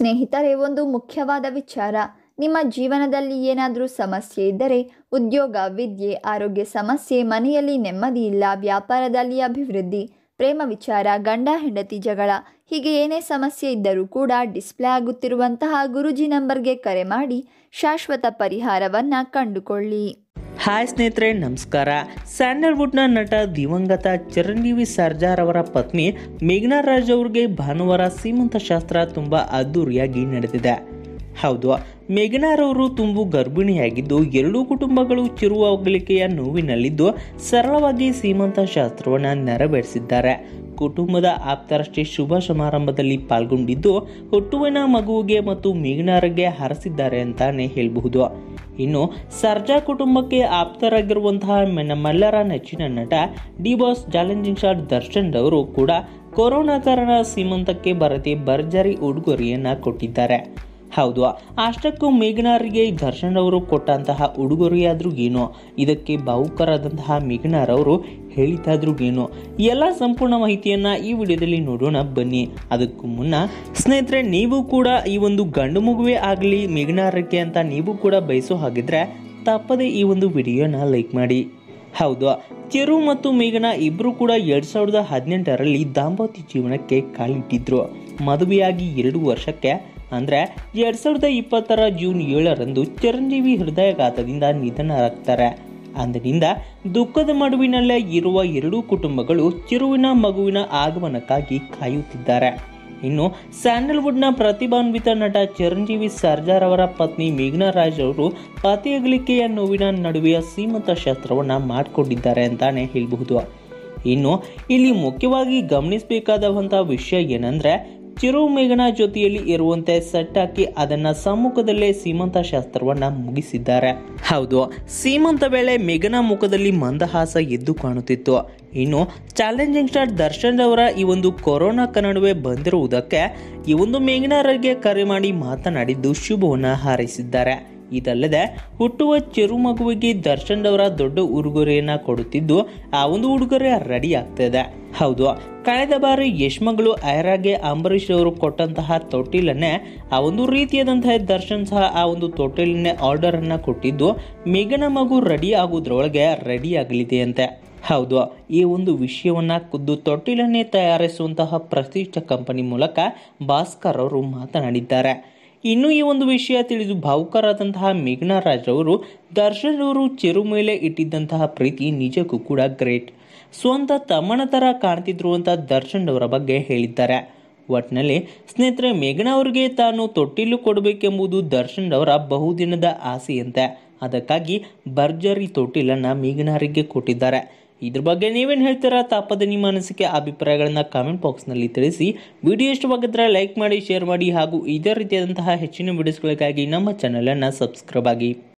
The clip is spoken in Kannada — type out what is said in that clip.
ಸ್ನೇಹಿತರೆ ಒಂದು ಮುಖ್ಯವಾದ ವಿಚಾರ ನಿಮ್ಮ ಜೀವನದಲ್ಲಿ ಏನಾದರೂ ಸಮಸ್ಯೆ ಇದ್ದರೆ ಉದ್ಯೋಗ ವಿದ್ಯೆ ಆರೋಗ್ಯ ಸಮಸ್ಯೆ ಮನೆಯಲ್ಲಿ ನೆಮ್ಮದಿ ಇಲ್ಲ ವ್ಯಾಪಾರದಲ್ಲಿ ಅಭಿವೃದ್ಧಿ ಪ್ರೇಮ ವಿಚಾರ ಗಂಡ ಹೆಂಡತಿ ಜಗಳ ಹೀಗೆ ಏನೇ ಸಮಸ್ಯೆ ಇದ್ದರೂ ಕೂಡ ಡಿಸ್ಪ್ಲೇ ಆಗುತ್ತಿರುವಂತಹ ಗುರುಜಿ ನಂಬರ್ಗೆ ಕರೆ ಮಾಡಿ ಶಾಶ್ವತ ಪರಿಹಾರವನ್ನು ಕಂಡುಕೊಳ್ಳಿ ಹಾಯ್ ಸ್ನೇಹಿತರೆ ನಮಸ್ಕಾರ ಸ್ಯಾಂಡಲ್ವುಡ್ನ ನಟ ದಿವಂಗತ ಚಿರಂಜೀವಿ ಸರ್ಜಾರ್ ಅವರ ಪತ್ನಿ ಮೇಘನಾ ರಾಜ್ ಅವ್ರಿಗೆ ಭಾನುವಾರ ಸೀಮಂತ ಶಾಸ್ತ್ರ ತುಂಬ ಅದ್ದೂರಿಯಾಗಿ ನಡೆದಿದೆ ಹೌದು ಮೇಘನಾರವರು ತುಂಬು ಗರ್ಭಿಣಿಯಾಗಿದ್ದು ಎರಡೂ ಕುಟುಂಬಗಳು ಚಿರುವ ಅಗಲಿಕೆಯ ನೋವಿನಲ್ಲಿದ್ದು ಸರಳವಾಗಿ ಸೀಮಂತ ಶಾಸ್ತ್ರವನ್ನು ನೆರವೇರಿಸಿದ್ದಾರೆ ಕುಟುಂಬದ ಆಪ್ತರಷ್ಟೇ ಶುಭ ಸಮಾರಂಭದಲ್ಲಿ ಪಾಲ್ಗೊಂಡಿದ್ದು ಹುಟ್ಟುವಿನ ಮಗುವಿಗೆ ಮತ್ತು ಮೇಘನಾರಿಗೆ ಹರಸಿದ್ದಾರೆ ಅಂತಾನೆ ಹೇಳಬಹುದು ಇನ್ನು ಸರ್ಜಾ ಕುಟುಂಬಕ್ಕೆ ಆಪ್ತರಾಗಿರುವಂತಹ ನಮ್ಮೆಲ್ಲರ ನೆಚ್ಚಿನ ನಟ D boss challenging star Darshan ಅವರು ಕೂಡ ಕೊರೋನಾ ಕಾರಣ ಸೀಮಂತಕ್ಕೆ ಬರದೆ ಭರ್ಜರಿ ಉಡುಗೊರೆಯನ್ನ ಕೊಟ್ಟಿದ್ದಾರೆ ಹೌದು ಅಷ್ಟಕ್ಕೂ ಮೇಘನಾರಿಗೆ ದರ್ಶನ್ ಅವರು ಕೊಟ್ಟಂತಹ ಉಡುಗೊರೆಯಾದ್ರೂ ಏನೋ ಇದಕ್ಕೆ ಭಾವುಕರಾದಂತಹ ಮೇಘನಾರ್ ಅವರು ಹೇಳಿದ್ದಾದ್ರೂ ಏನೋ ಎಲ್ಲ ಸಂಪೂರ್ಣ ಮಾಹಿತಿಯನ್ನ ಈ ವಿಡಿಯೋದಲ್ಲಿ ನೋಡೋಣ ಬನ್ನಿ ಅದಕ್ಕೂ ಮುನ್ನ ಸ್ನೇಹಿತರೆ ನೀವು ಕೂಡ ಈ ಒಂದು ಗಂಡು ಮಗುವೇ ಆಗಲಿ ಮೇಘನಾರಕ್ಕೆ ಅಂತ ನೀವು ಕೂಡ ಬಯಸೋ ಹಾಗಿದ್ರೆ ತಪ್ಪದೆ ಈ ಒಂದು ವಿಡಿಯೋನ ಲೈಕ್ ಮಾಡಿ ಹೌದು ಚಿರು ಮತ್ತು ಮೇಘನ ಇಬ್ಬರು ಕೂಡ ಎರಡ್ ಸಾವಿರದ ಹದಿನೆಂಟರಲ್ಲಿ ದಾಂಪತ್ಯ ಜೀವನಕ್ಕೆ ಕಾಲಿಟ್ಟಿದ್ರು ಮದುವೆಯಾಗಿ ಎರಡು ವರ್ಷಕ್ಕೆ ಅಂದ್ರೆ ಎರಡ್ ಸಾವಿರದ ಇಪ್ಪತ್ತರ ಜೂನ್ ಏಳರಂದು ಚಿರಂಜೀವಿ ಹೃದಯಾಘಾತದಿಂದ ನಿಧನರಾಗ್ತಾರೆ ಅಂದಿನಿಂದ ದುಃಖದ ಮಡುವಿನಲ್ಲೇ ಇರುವ ಎರಡೂ ಕುಟುಂಬಗಳು ಚಿರುವಿನ ಮಗುವಿನ ಆಗಮನಕ್ಕಾಗಿ ಕಾಯುತ್ತಿದ್ದಾರೆ ಇನ್ನು ಸ್ಯಾಂಡಲ್ವುಡ್ನ ಪ್ರತಿಭಾನ್ವಿತ ನಟ ಚಿರಂಜೀವಿ ಸರ್ಜಾರ್ ಅವರ ಪತ್ನಿ ಮೇಘನಾ ರಾಜ್ ಅವರು ಪತಿ ಅಗಲಿಕೆಯ ನೋವಿನ ನಡುವೆಯ ಸೀಮಂತ ಶಾಸ್ತ್ರವನ್ನ ಮಾಡಿಕೊಂಡಿದ್ದಾರೆ ಅಂತಾನೆ ಹೇಳಬಹುದು ಇನ್ನು ಇಲ್ಲಿ ಮುಖ್ಯವಾಗಿ ಗಮನಿಸಬೇಕಾದಂತಹ ವಿಷಯ ಏನಂದ್ರೆ ಚಿರು ಮೇಘನ ಜೊತೆಯಲ್ಲಿ ಇರುವಂತೆ ಸೆಟ್ ಹಾಕಿ ಅದನ್ನ ಸಮ್ಮುಖದಲ್ಲೇ ಸೀಮಂತ ಶಾಸ್ತ್ರವನ್ನ ಮುಗಿಸಿದ್ದಾರೆ ಹೌದು ಸೀಮಂತ ವೇಳೆ ಮೇಘನ ಮುಖದಲ್ಲಿ ಮಂದಹಾಸ ಎದ್ದು ಕಾಣುತ್ತಿತ್ತು ಇನ್ನು ಚಾಲೆಂಜಿಂಗ್ ಸ್ಟಾರ್ ದರ್ಶನ್ ಅವರ ಈ ಒಂದು ಕೊರೋನಾ ನಡುವೆ ಬಂದಿರುವುದಕ್ಕೆ ಈ ಒಂದು ಮೇಘನರಿಗೆ ಕರೆ ಮಾಡಿ ಮಾತನಾಡಿದ್ದು ಶುಭವನ್ನ ಹಾರೈಸಿದ್ದಾರೆ ಇದಲ್ಲದೆ ಹುಟ್ಟುವ ಚಿರು ಮಗುವಿಗೆ ದರ್ಶನ್ ಅವರ ದೊಡ್ಡ ಉಡುಗೊರೆಯನ್ನ ಕೊಡುತ್ತಿದ್ದು ಆ ಒಂದು ಉಡುಗೊರೆ ರೆಡಿ ಆಗ್ತಿದೆ ಹೌದು ಕಳೆದ ಬಾರಿ ಯಶ್ಮಗಳು ಐರಾಗೆ ಅಂಬರೀಷ್ ಅವರು ಕೊಟ್ಟಂತಹ ತೊಟ್ಟಿಲನ್ನೇ ಆ ಒಂದು ರೀತಿಯಾದಂತಹ ದರ್ಶನ್ ಸಹ ಆ ಒಂದು ತೊಟ್ಟಿಲನ್ನೇ ಆರ್ಡರ್ ಅನ್ನ ಕೊಟ್ಟಿದ್ದು ಮೇಘನ ಮಗು ರೆಡಿ ಆಗೋದ್ರೊಳಗೆ ರೆಡಿ ಆಗಲಿದೆ ಅಂತೆ ಹೌದು ಈ ಒಂದು ವಿಷಯವನ್ನ ಖುದ್ದು ತೊಟ್ಟಿಲನ್ನೇ ತಯಾರಿಸುವಂತಹ ಪ್ರತಿಷ್ಠ ಕಂಪನಿ ಮೂಲಕ ಭಾಸ್ಕರ್ ಅವರು ಮಾತನಾಡಿದ್ದಾರೆ ಇನ್ನು ಈ ಒಂದು ವಿಷಯ ತಿಳಿದು ಭಾವುಕರಾದಂತಹ ಮೇಘನಾ ರಾಜ್ ಅವರು ದರ್ಶನ್ ಅವರು ಚಿರು ಮೇಲೆ ಇಟ್ಟಿದ್ದಂತಹ ಪ್ರೀತಿ ನಿಜಕ್ಕೂ ಕೂಡ ಗ್ರೇಟ್ ಸ್ವಂತ ತಮ್ಮನ ತರ ಕಾಣ್ತಿದ್ರು ಅಂತ ದರ್ಶನ್ ಅವರ ಬಗ್ಗೆ ಹೇಳಿದ್ದಾರೆ ಒಟ್ನಲ್ಲಿ ಸ್ನೇಹಿತರೆ ಮೇಘನಾ ಅವರಿಗೆ ತಾನು ತೊಟ್ಟಿಲು ಕೊಡಬೇಕೆಂಬುದು ದರ್ಶನ್ ಅವರ ಬಹುದಿನದ ಆಸೆಯಂತೆ ಅದಕ್ಕಾಗಿ ಭರ್ಜರಿ ತೊಟ್ಟಿಲನ್ನ ಮೇಘನಾರಿಗೆ ಕೊಟ್ಟಿದ್ದಾರೆ ಇದ್ರ ಬಗ್ಗೆ ನೀವೇನು ಹೇಳ್ತೀರಾ ತಪ್ಪದೆ ನಿಮ್ಮ ಅನಿಸಿಕೆ ಅಭಿಪ್ರಾಯಗಳನ್ನ ಕಾಮೆಂಟ್ ಬಾಕ್ಸ್ನಲ್ಲಿ ತಿಳಿಸಿ ವಿಡಿಯೋ ಇಷ್ಟವಾಗಿದ್ದರೆ ಲೈಕ್ ಮಾಡಿ ಶೇರ್ ಮಾಡಿ ಹಾಗೂ ಇದೇ ರೀತಿಯಾದಂತಹ ಹೆಚ್ಚಿನ ವಿಡಿಯೋಸ್ಗಳಿಗಾಗಿ ನಮ್ಮ ಚಾನಲನ್ನು ಸಬ್ಸ್ಕ್ರೈಬ್ ಆಗಿ